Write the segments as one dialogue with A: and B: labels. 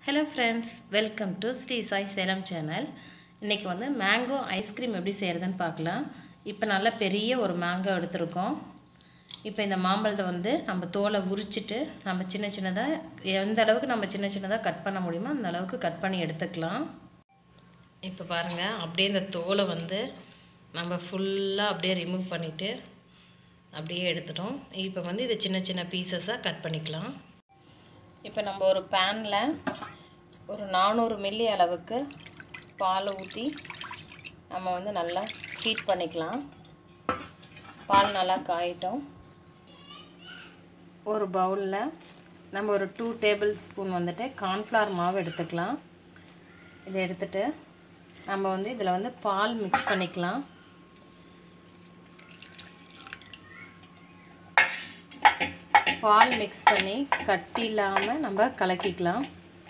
A: hello friends welcome to Sri Sai Salem channel இன்றைக்கி வந்து mango ice cream எப்படி செய்கிறதுன்னு பார்க்கலாம் இப்போ நல்ல பெரிய ஒரு மேங்கோ எடுத்திருக்கோம் இப்போ இந்த மாம்பழத்தை வந்து நம்ம தோலை உரிச்சிட்டு நம்ம சின்ன சின்னதாக எந்த அளவுக்கு நம்ம சின்ன சின்னதாக கட் பண்ண முடியுமோ அந்த அளவுக்கு கட் பண்ணி எடுத்துக்கலாம் இப்போ பாருங்கள் அப்படியே இந்த தோலை வந்து நம்ம ஃபுல்லாக அப்படியே ரிமூவ் பண்ணிவிட்டு அப்படியே எடுத்துட்டோம் இப்போ வந்து இதை சின்ன சின்ன பீசஸாக கட் பண்ணிக்கலாம் இப்போ நம்ம ஒரு பேனில் ஒரு நானூறு மில்லி அளவுக்கு பால் ஊற்றி நம்ம வந்து நல்லா ஹீட் பண்ணிக்கலாம் பால் நல்லா காயிட்டோம் ஒரு பவுலில் நம்ம ஒரு டூ டேபிள் ஸ்பூன் வந்துட்டு கார்ன்ஃப்ளவர் மாவு எடுத்துக்கலாம் இதை எடுத்துட்டு நம்ம வந்து இதில் வந்து பால் மிக்ஸ் பண்ணிக்கலாம் பால் மிக்ஸ் பண்ணி கட்டி இல்லாமல் நம்ம கலக்கிக்கலாம்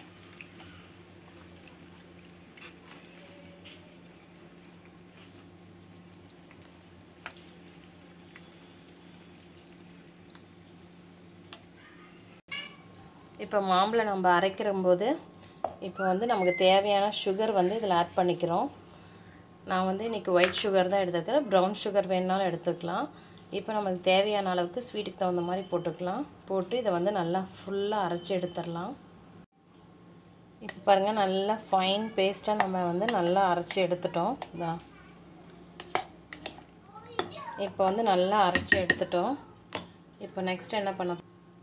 A: இப்போ மாம்பழம் நம்ம அரைக்கிற போது இப்போ வந்து நமக்கு தேவையான சுகர் வந்து இதில் ஆட் பண்ணிக்கிறோம் நான் வந்து இன்றைக்கி ஒயிட் சுகர் தான் எடுத்துக்கிறேன் ப்ரௌன் சுகர் வேணுனாலும் எடுத்துக்கலாம் இப்போ நமக்கு தேவையான அளவுக்கு ஸ்வீட்டுக்கு தகுந்த மாதிரி போட்டுக்கலாம் போட்டு இதை வந்து நல்லா ஃபுல்லாக அரைச்சி எடுத்துடலாம் இப்போ பாருங்கள் நல்லா ஃபைன் பேஸ்ட்டாக நம்ம வந்து நல்லா அரைச்சி எடுத்துட்டோம் இதான் இப்போ வந்து நல்லா அரைச்சி எடுத்துட்டோம் இப்போ நெக்ஸ்ட் என்ன பண்ண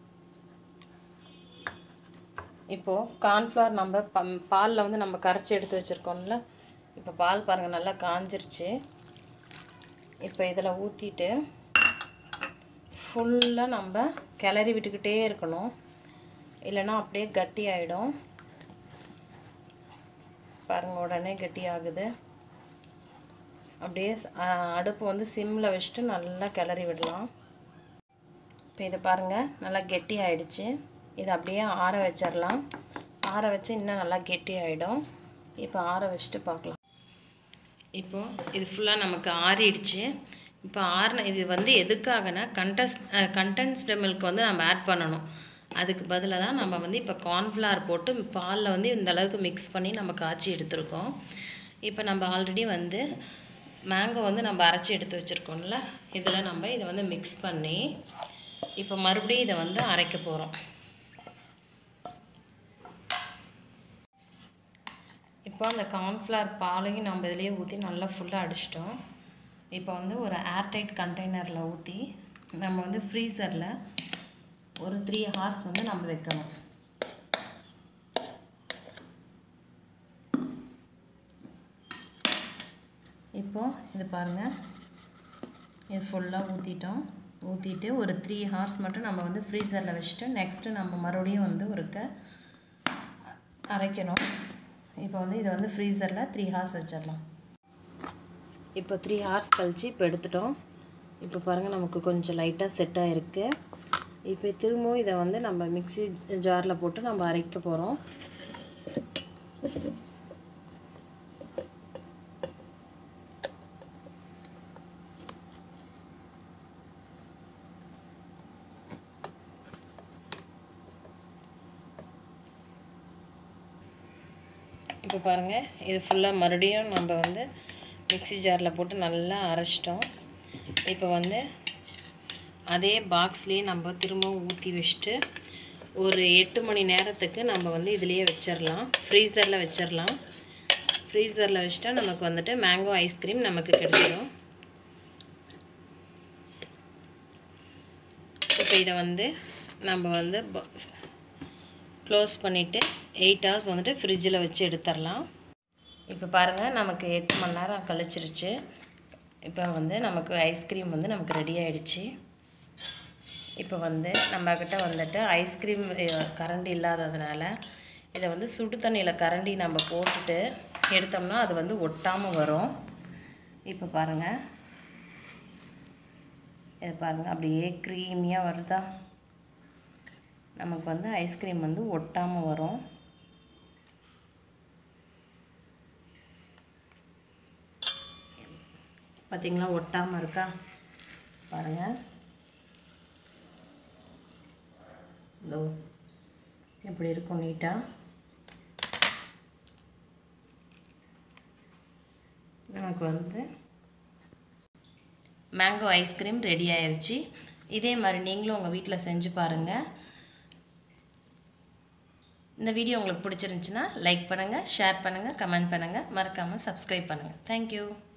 A: இப்போது கார்ன்ஃப்ளவர் நம்ம ப பாலில் வந்து நம்ம கரைச்சி எடுத்து வச்சுருக்கோம்ல இப்போ பால் பாருங்கள் நல்லா காஞ்சிருச்சு இப்போ இதில் ஊற்றிட்டு ஃபுல்லாக நம்ம கிளறி விட்டுக்கிட்டே இருக்கணும் இல்லைன்னா அப்படியே கட்டி ஆகிடும் பாருங்கள் உடனே கட்டி ஆகுது அப்படியே அடுப்பு வந்து சிம்மில் வச்சுட்டு நல்லா கிளறி விடலாம் இப்போ இதை பாருங்கள் நல்லா கெட்டி ஆகிடுச்சு இதை அப்படியே ஆற வச்சிடலாம் ஆற வச்சு இன்னும் நல்லா கெட்டி ஆகிடும் இப்போ ஆற வச்சுட்டு பார்க்கலாம் இப்போது இது ஃபுல்லாக நமக்கு ஆறிடுச்சு இப்போ ஆறின இது வந்து எதுக்காகனா கண்டஸ் கண்டென்ஸ்டு மில்க் வந்து நம்ம ஆட் பண்ணணும் அதுக்கு பதிலாக தான் நம்ம வந்து இப்போ கார்ன்ஃப்ளவர் போட்டு பாலில் வந்து இந்த அளவுக்கு மிக்ஸ் பண்ணி நம்ம காய்ச்சி எடுத்துருக்கோம் இப்போ நம்ம ஆல்ரெடி வந்து மேங்கோ வந்து நம்ம அரைச்சி எடுத்து வச்சுருக்கோம்ல இதில் நம்ம இதை வந்து மிக்ஸ் பண்ணி இப்போ மறுபடியும் இதை வந்து அரைக்க போகிறோம் இப்போ அந்த கார்ன்ஃப்ளவர் பாலையும் நம்ம இதிலேயே ஊற்றி நல்லா ஃபுல்லாக அடிச்சிட்டோம் இப்போ வந்து ஒரு ஏர்டைட் கண்டெய்னரில் ஊற்றி நம்ம வந்து ஃப்ரீசரில் ஒரு த்ரீ ஹார்ஸ் வந்து நம்ம வைக்கணும் இப்போது இது பாருங்கள் இது ஃபுல்லாக ஊற்றிட்டோம் ஊற்றிட்டு ஒரு த்ரீ ஹார்ஸ் மட்டும் நம்ம வந்து ஃப்ரீசரில் வச்சுட்டு நெக்ஸ்ட்டு நம்ம மறுபடியும் வந்து ஒருக்க அரைக்கணும் இப்போ வந்து இதை வந்து ஃப்ரீசரில் த்ரீ ஹார்ஸ் வச்சிடலாம் இப்போ த்ரீ ஹார்ஸ் கழித்து இப்போ எடுத்துட்டோம் இப்போ பாருங்கள் நமக்கு கொஞ்சம் லைட்டாக செட் ஆகிருக்கு இப்போ திரும்பவும் இதை வந்து நம்ம மிக்சி ஜாரில் போட்டு நம்ம அரைக்க போகிறோம் இப்போ பாருங்கள் இது ஃபுல்லாக மறுபடியும் நம்ம வந்து மிக்சி ஜாரில் போட்டு நல்லா அரைச்சிட்டோம் இப்போ வந்து அதே பாக்ஸ்லேயே நம்ம திரும்பவும் ஊற்றி வச்சுட்டு ஒரு எட்டு மணி நேரத்துக்கு நம்ம வந்து இதுலேயே வச்சிடலாம் ஃப்ரீசரில் வச்சிடலாம் ஃப்ரீசரில் வச்சுட்டா நமக்கு வந்துட்டு மேங்கோ ஐஸ்கிரீம் நமக்கு கிடைச்சிடும் இப்போ இதை வந்து நம்ம வந்து க்ளோஸ் பண்ணிவிட்டு எயிட் ஹவர்ஸ் வந்துட்டு ஃப்ரிட்ஜில் வச்சு எடுத்துடலாம் இப்போ பாருங்கள் நமக்கு எட்டு மணி நேரம் கழிச்சிருச்சு இப்போ வந்து நமக்கு ஐஸ்கிரீம் வந்து நமக்கு ரெடி ஆகிடுச்சு இப்போ வந்து நம்மக்கிட்ட வந்துட்டு ஐஸ்கிரீம் கரண்டி இல்லாததுனால இதை வந்து சுடு தண்ணியில் கரண்டி நம்ம போட்டுட்டு எடுத்தோம்னா அது வந்து ஒட்டாமல் வரும் இப்போ பாருங்கள் இது பாருங்கள் அப்படியே க்ரீமியாக வருதா நமக்கு வந்து ஐஸ்கிரீம் வந்து ஒட்டாமல் வரும் பார்த்திங்களா ஒட்டாமல் இருக்கா பாருங்கள் இதோ இப்படி இருக்கும் நீட்டாக நமக்கு வந்து மேங்கோ ஐஸ்கிரீம் ரெடி ஆயிடுச்சு இதே மாதிரி நீங்களும் உங்கள் வீட்டில் செஞ்சு பாருங்கள் இந்த வீடியோ உங்களுக்கு பிடிச்சிருந்துச்சுன்னா லைக் பண்ணுங்கள் ஷேர் பண்ணுங்கள் கமெண்ட் பண்ணுங்கள் மறக்காமல் சப்ஸ்கிரைப் பண்ணுங்கள் தேங்க்யூ